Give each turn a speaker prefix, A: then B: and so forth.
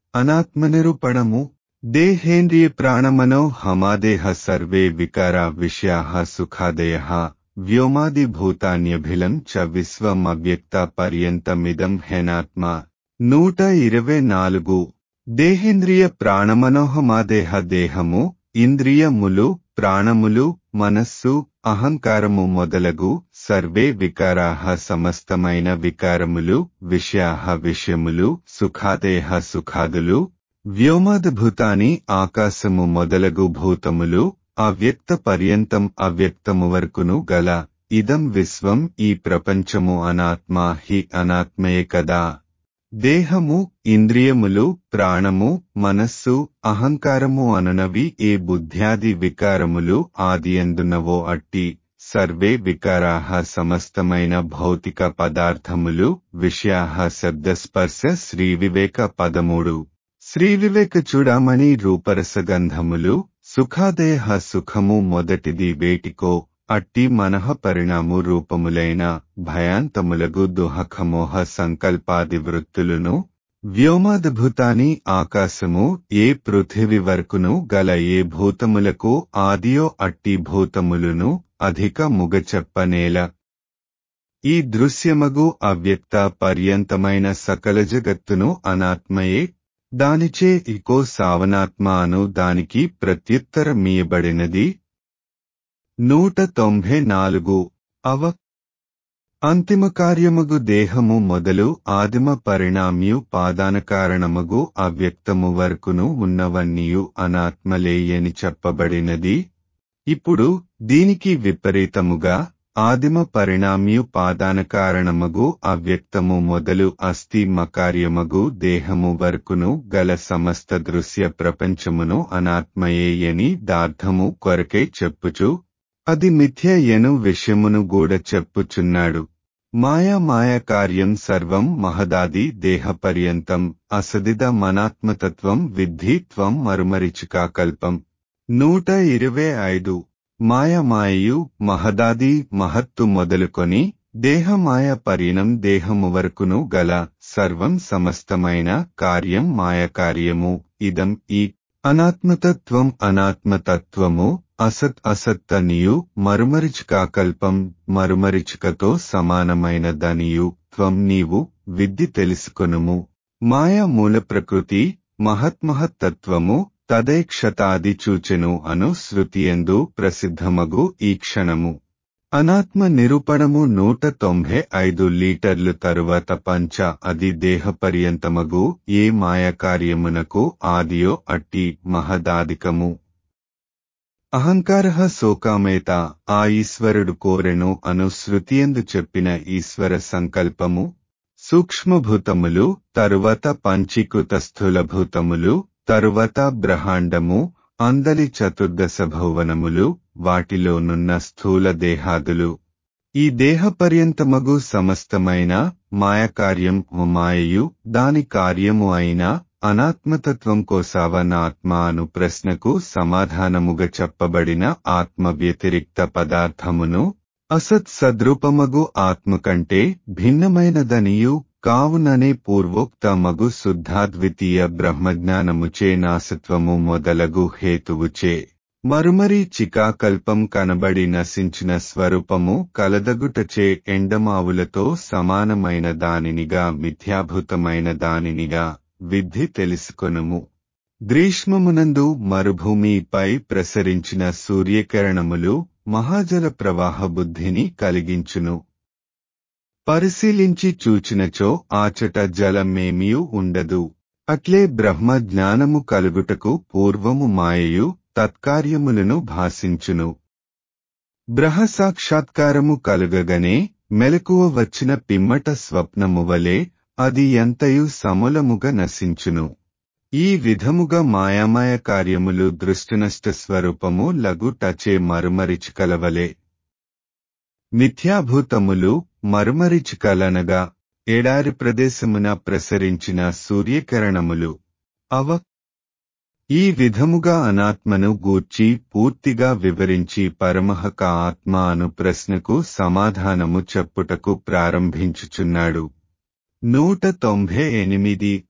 A: అనాత్మనిరూపణము దేహేంద్రియ ప్రాణమనో హమాదేహ survey వికార విషయాః సుఖాదయః వ్యోమాదిభూతాన్యభిలం చ విశ్వమవ్యక్త పర్యంతమిదం హేనాత్మ నూట ఇరవై నాలుగు దేహేంద్రియ ప్రాణమనోహమాదేహ దేహము ఇంద్రియములు ప్రాణములు మనస్సు అహంకారము మొదలగు సర్వే వికారాహ సమస్తమైన వికారములు విషయాహ విషయములు సుఖాదేహ సుఖాదులు వ్యోమాదభూతాని ఆకాశము మొదలగు భూతములు అవ్యక్త పర్యంతం అవ్యక్తము వరకును గల ఇదం విశ్వం ఈ ప్రపంచము అనాత్మ హి అనాత్మయే కదా దేహము ఇంద్రియములు ప్రాణము మనస్సు అహంకారము అనునవి ఏ బుద్ధ్యాది వికారములు ఆదియందునవో అట్టి సర్వే వికారాహ సమస్తమైన భౌతిక పదార్థములు విషయాహ శబ్దస్పర్శ శ్రీవివేక పదమూడు శ్రీవివేక చూడమని రూపరసగంధములు సుఖాదేహ సుఖము మొదటిది వేటికో అట్టి మనః పరిణాము రూపములైన భయాంతములగు దుహఖమోహ సంకల్పాది వృత్తులను వ్యోమాద్భుతాని ఆకాశము ఏ పృథివి వరకును గల ఏ భూతములకు ఆదియో అట్టి భూతములును అధిక ముగ చెప్పనేల ఈ దృశ్యమగు అవ్యక్త పర్యంతమైన సకల జగత్తును అనాత్మయే దానిచే ఇకో సావనాత్మ అను దానికి ప్రత్యుత్తరమీయబడినది నూట తొంభై నాలుగు అవ అంతిమ కార్యమగు దేహము మొదలు ఆదిమ పరిణామ్యు పాదాన కారణమగు అవ్యక్తము వరకును ఉన్నవన్నీయు అనాత్మలేయని చెప్పబడినది ఇప్పుడు దీనికి విపరీతముగా ఆదిమ పరిణామ్యు పాదాన కారణమగు అవ్యక్తము మొదలు అస్థి మకార్యమగు దేహము వరకును గల సమస్త దృశ్య ప్రపంచమును అనాత్మయేయని దార్థము కొరకై చెప్పుచు అది మిథ్య ఎను విషయమును గూడ చెప్పుచున్నాడు మాయా మాయ కార్యం సర్వం మహదాది దేహపర్యంతం అసదిద మనాత్మతత్వం విద్ధి త్వం మరుమరిచికా కల్పం నూట ఇరవై ఐదు మాయమాయయు మహదాది మహత్తు మొదలుకొని దేహమాయ పరిణం దేహము వరకును గల సర్వం సమస్తమైన కార్యం మాయ కార్యము ఇదం ఈ అనాత్మతత్వం అనాత్మతత్వము అసత్ అసత్తనియు మరుమరిచికాకల్పం మరుమరిచికతో సమానమైన దనియు త్వం నీవు విద్ది తెలుసుకొనుము మాయా మూల ప్రకృతి మహత్మహత్తత్వము తదైక్షతాది చూచెను అను శృతియందు ప్రసిద్ధమగు ఈ క్షణము అనాత్మ నిరూపణము నూట తొంభై ఐదు లీటర్లు తరువాత పంచ అది దేహపర్యంతమగు ఏ మాయకార్యమునకు ఆదియో అట్టి మహదాదికము అహంకార శోకామేత ఆ ఈశ్వరుడు కోరెను అను శృతియందు చెప్పిన ఈశ్వర సంకల్పము సూక్ష్మభూతములు తరువాత పంచీకృత స్థూలభూతములు తరువాత బ్రహాండము అందలి చతుర్దశ భువనములు వాటిలోనున్న స్థూల దేహాదులు ఈ దేహపర్యంతమగు సమస్తమైన మాయకార్యం మాయయు దాని కార్యము అయిన అనాత్మతత్వం కోసావనాత్మ అను ప్రశ్నకు సమాధానముగా చెప్పబడిన ఆత్మ వ్యతిరిక్త పదార్థమును అసత్ సద్రూపమగు ఆత్మ కంటే భిన్నమైనదనియు కావుననే పూర్వోక్త మగు శుద్ధాద్వితీయ బ్రహ్మజ్ఞానముచే నాసత్వము మొదలగు హేతువుచే మరుమరి చికాకల్పం కనబడి నశించిన స్వరూపము కలదగుటచే ఎండమావులతో సమానమైన దానినిగా మిథ్యాభూతమైన దానినిగా విద్ధి తెలుసుకొనుము గ్రీష్మమునందు మరుభూమిపై ప్రసరించిన సూర్యకిరణములు మహాజల ప్రవాహ బుద్ధిని కలిగించును పరిశీలించి చూచినచో ఆచట జలమేమియూ ఉండదు అట్లే బ్రహ్మ జ్ఞానము కలుగుటకు పూర్వము మాయయు తత్కార్యములను భాషించును బ్రహసాక్షాత్కారము కలుగగనే మెలకువ వచ్చిన పిమ్మట స్వప్నము వలె అది ఎంతయు సమూలముగా నశించును ఈ విధముగా మాయామాయ కార్యములు దృష్టినష్ట స్వరూపము లగు టచే మరుమరిచికలవలే మిథ్యాభూతములు మరుమరిచికలనగా ఎడారి ప్రదేశమున ప్రసరించిన సూర్యకిరణములు అవ ఈ విధముగా అనాత్మను గూర్చి పూర్తిగా వివరించి పరమహక ఆత్మ అను ప్రశ్నకు సమాధానము చెప్పుటకు ప్రారంభించుచున్నాడు నూట తొంభై ఎనిమిది